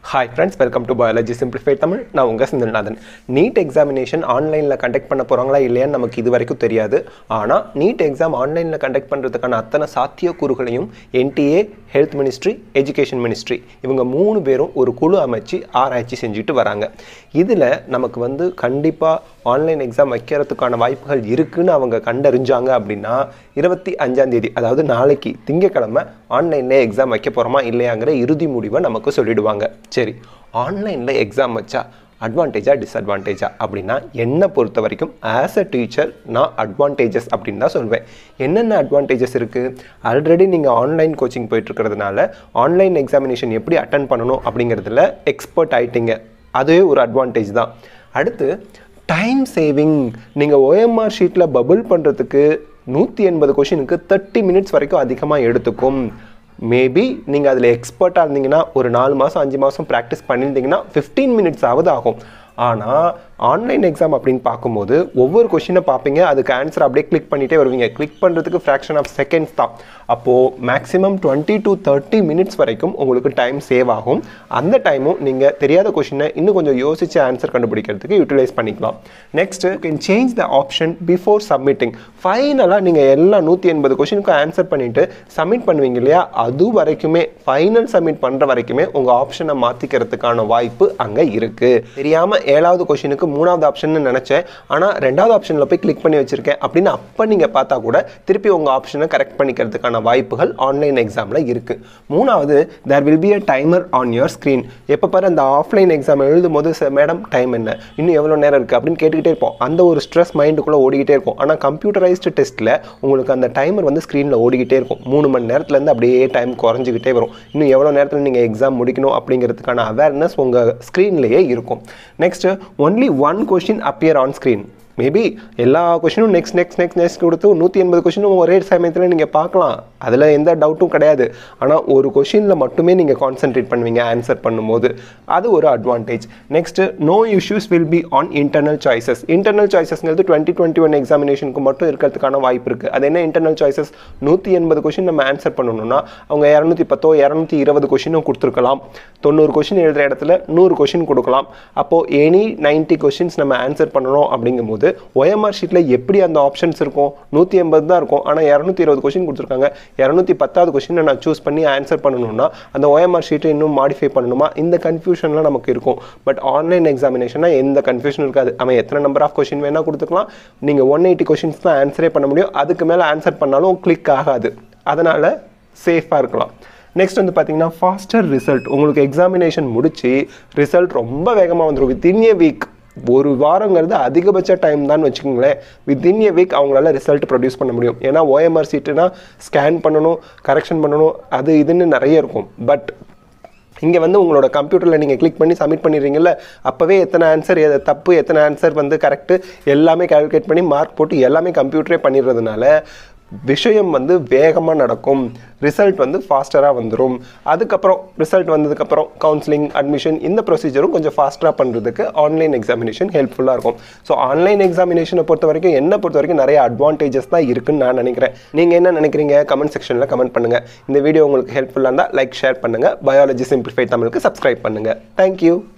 hi friends welcome to biology simplified Tamil நான் உங்கள் Senthilnathan NEET examination ஆன்லைனில் கண்டக்ட் பண்ண போகிறாங்களா இல்லையான்னு நமக்கு இது வரைக்கும் தெரியாது ஆனால் நீட் எக்ஸாம் ஆன்லைனில் கண்டக்ட் பண்ணுறதுக்கான அத்தனை சாத்தியக்கூறுகளையும் NTA health ministry education ministry இவங்க மூணு பேரும் ஒரு குழு அமைச்சு ஆராய்ச்சி செஞ்சுட்டு வராங்க இதில் நமக்கு வந்து கண்டிப்பாக ஆன்லைன் எக்ஸாம் வைக்கிறதுக்கான வாய்ப்புகள் இருக்குன்னு அவங்க கண்டறிஞ்சாங்க அப்படின்னா இருபத்தி அஞ்சாம் தேதி அதாவது நாளைக்கு திங்கக்கிழமை ஆன்லைனில் எக்ஸாம் வைக்க போகிறோமா இல்லையாங்கிற இறுதி முடிவை நமக்கு சொல்லிடுவாங்க சரி ஆன்லைனில் எக்ஸாம் வச்சா அட்வான்டேஜா டிஸ்அட்வான்டேஜா அப்படின்னா என்னை பொறுத்த வரைக்கும் ஆஸ் அ டீச்சர் நான் அட்வான்டேஜஸ் அப்படின்னு தான் சொல்வேன் என்னென்ன அட்வான்டேஜஸ் இருக்குது ஆல்ரெடி நீங்கள் ஆன்லைன் கோச்சிங் போயிட்டுருக்கிறதுனால ஆன்லைன் எக்ஸாமினேஷன் எப்படி அட்டன் பண்ணணும் அப்படிங்கிறதுல எக்ஸ்பர்ட் ஆயிட்டீங்க அதுவே ஒரு அட்வான்டேஜ் தான் அடுத்து டைம் சேவிங் நீங்கள் ஓஎம்ஆர் ஷீட்டில் பபுள் பண்ணுறதுக்கு நூற்றி எண்பது கொஷினுக்கு தேர்ட்டி மினிட்ஸ் வரைக்கும் அதிகமாக எடுத்துக்கும் மேபி நீங்கள் அதில் எக்ஸ்பர்ட்டாக இருந்தீங்கன்னா ஒரு நாலு மாதம் அஞ்சு மாதம் ப்ராக்டிஸ் பண்ணியிருந்தீங்கன்னா ஃபிஃப்டீன் மினிட்ஸ் ஆகுது ஆகும் ஆனால் ஆன்லைன் எக்ஸாம் அப்படின்னு பார்க்கும்போது ஒவ்வொரு கொஷினை பார்ப்பீங்க அதுக்கு ஆன்சர் அப்படியே கிளிக் பண்ணிகிட்டே வருவீங்க கிளிக் பண்ணுறதுக்கு ஃப்ராக்ஷன் ஆஃப் செகண்ட்ஸ் தான் அப்போது maximum twenty to thirty minutes வரைக்கும் உங்களுக்கு டைம் சேவ் ஆகும் அந்த டைமும் நீங்கள் தெரியாத கொஷினை இன்னும் கொஞ்சம் யோசித்து ஆன்சர் கண்டுபிடிக்கிறதுக்கு யூட்டிலைஸ் பண்ணிக்கலாம் next can change the option before submitting ஃபைனலாக நீங்கள் எல்லா நூற்றி எண்பது கொஷினுக்கும் ஆன்சர் பண்ணிவிட்டு சப்மிட் பண்ணுவீங்க இல்லையா அது வரைக்குமே ஃபைனல் சப்மிட் பண்ணுற வரைக்குமே உங்கள் ஆப்ஷனை மாற்றிக்கிறதுக்கான வாய்ப்பு அங்கே இருக்குது தெரியாமல் ஏழாவது கொஷினுக்கு மூணாவது ஆப்ஷன் நினச்சேன் ஆனால் ரெண்டாவது ஆப்ஷனில் போய் கிளிக் பண்ணி வச்சுருக்கேன் அப்படின்னு அப்போ நீங்கள் பார்த்தா கூட திருப்பி உங்கள் ஆப்ஷனை கரெக்ட் பண்ணிக்கிறதுக்கான வாய்ப்புகள் ஆன்லைன் எக்ஸாமில் இருக்குது மூணாவது there will be a timer on your screen எப்போ பாரு அந்த ஆஃப்லைன் எக்ஸாம் எழுதும் போது மேடம் டைம் என்ன இன்னும் எவ்வளோ நேரம் இருக்குது அப்படின்னு கேட்டுக்கிட்டே இருப்போம் அந்த ஒரு ஸ்ட்ரெஸ் மைண்டுக்குள்ளே ஓடிக்கிட்டே இருக்கும் ஆனால் கம்ப்யூட்டரைஸ்டு டெஸ்ட்டில் உங்களுக்கு அந்த டைமர் வந்து ஸ்க்ரீனில் ஓடிக்கிட்டே இருக்கும் மூணு மணி நேரத்துலேருந்து அப்படியே டைம் குறைஞ்சிக்கிட்டே வரும் இன்னும் எவ்வளோ நேரத்தில் நீங்கள் எக்ஸாம் முடிக்கணும் அப்படிங்கிறதுக்கான அவேர்னஸ் உங்கள் ஸ்க்ரீன்லேயே இருக்கும் next only one question appear on screen maybe எல்லா கொஷினும் நெக்ஸ்ட் நெக்ஸ்ட் நெக்ஸ்ட் நெக்ஸ்ட் கொடுத்து நூற்றி எண்பது கொஷினும் ஒரே சமயத்தில் நீங்கள் பார்க்கலாம் அதில் எந்த டவுட்டும் கிடையாது ஆனால் ஒரு கொஷினில் மட்டுமே நீங்கள் கான்சென்ட்ரேட் பண்ணுவீங்க ஆன்சர் பண்ணும்போது அது ஒரு advantage next no issues will be on internal choices internal சாய்ஸஸ்ங்கிறது டுவெண்ட்டி டுவெண்ட்டி ஒன் எக்ஸாமினேஷனுக்கு மட்டும் இருக்கிறதுக்கான வாய்ப்பு இருக்குது அது என்ன இன்டர்னல் சாய்ஸஸ் நூற்றி எண்பது கொஷின் நம்ம ஆன்சர் பண்ணணும்னா அவங்க இரநூத்தி பத்தோ இரநூத்தி இருபது கொஷினும் கொடுத்துருக்கலாம் தொண்ணூறு கொஷின் எழுதுகிற இடத்துல நூறு கொஷின் கொடுக்கலாம் அப்போது எனி நைன்ட்டி கொஷின்ஸ் நம்ம ஆன்சர் பண்ணணும் அப்படிங்கும்போது ஒஎம்ஆர் ஷீட்டில் எப்படி அந்த ஆப்ஷன்ஸ் இருக்கும் நூற்றி எண்பது தான் இருக்கும் ஆனால் இரநூத்தி இருபது கொஷின் கொடுத்துருக்காங்க இரநூத்தி பத்தாவது கொஷினை நான் சூஸ் பண்ணி ஆன்சர் பண்ணணும்னா அந்த ஓஎம்ஆர் ஷீட்டை இன்னும் மாடிஃபை பண்ணணுமா இந்த கன்ஃபியூஷன்லாம் நமக்கு இருக்கும் பட் ஆன்லைன் எக்ஸாமினேஷனா எந்த கன்ஃபியூஷன் இருக்காது அவன் எத்தனை நம்பர் ஆஃப் கொஷின் வேணால் கொடுத்துக்கலாம் நீங்கள் ஒன் எயிட்டி கொஷின்ஸ் தான் ஆன்சரே பண்ண முடியும் அதுக்கு மேலே ஆன்சர் பண்ணாலும் கிளிக் ஆகாது அதனால் சேஃபாக இருக்கலாம் நெக்ஸ்ட் வந்து பார்த்தீங்கன்னா ஃபாஸ்டர் ரிசல்ட் உங்களுக்கு எக்ஸாமினேஷன் முடிச்சு ரிசல்ட் ரொம்ப வேகமாக வந்துடும் வித்தின் ஏ வீக் ஒரு வாரங்கிறது அதிகபட்ச டைம் தான் வச்சுக்கோங்களேன் வித்தின் ஏ வீக் அவங்களால ரிசல்ட் ப்ரொடியூஸ் பண்ண முடியும் ஏன்னா ஓஎம்ஆர் சீட்டுனா ஸ்கேன் பண்ணணும் கரெக்ஷன் பண்ணணும் அது இதுன்னு நிறைய இருக்கும் பட் இங்கே வந்து உங்களோட கம்ப்யூட்டரில் நீங்கள் கிளிக் பண்ணி சப்மிட் பண்ணிடுறீங்கல்ல அப்போவே எத்தனை ஆன்சர் எது தப்பு எத்தனை ஆன்சர் வந்து கரெக்டு எல்லாமே கால்குலேட் பண்ணி மார்க் போட்டு எல்லாமே கம்ப்யூட்டரே பண்ணிடுறதுனால விஷயம் வந்து வேகமாக நடக்கும் ரிசல்ட் வந்து ஃபாஸ்டராக வந்துடும் அதுக்கப்புறம் ரிசல்ட் வந்ததுக்கப்புறம் கவுன்சிலிங் அட்மிஷன் இந்த ப்ரொசீஜரும் கொஞ்சம் ஃபாஸ்ட்டாக பண்ணுறதுக்கு ஆன்லைன் எக்ஸாமினேஷன் ஹெல்ப்ஃபுல்லாக இருக்கும் ஸோ ஆன்லைன் எக்ஸாமினேஷனை பொறுத்த வரைக்கும் என்னை பொறுத்த வரைக்கும் நிறைய அட்வான்டேஜஸ் தான் இருக்குன்னு நான் நினைக்கிறேன் நீங்கள் என்ன நினைக்கிறீங்க கமெண்ட் செக்ஷனில் கமெண்ட் பண்ணுங்கள் இந்த வீடியோ உங்களுக்கு ஹெல்ப்ஃபுல்லாக இருந்தால் லைக் ஷேர் பண்ணுங்கள் பயாலஜி சிம்பிளிஃபை தமிழுக்கு சப்ஸ்கிரைப் பண்ணுங்கள் தேங்க்யூ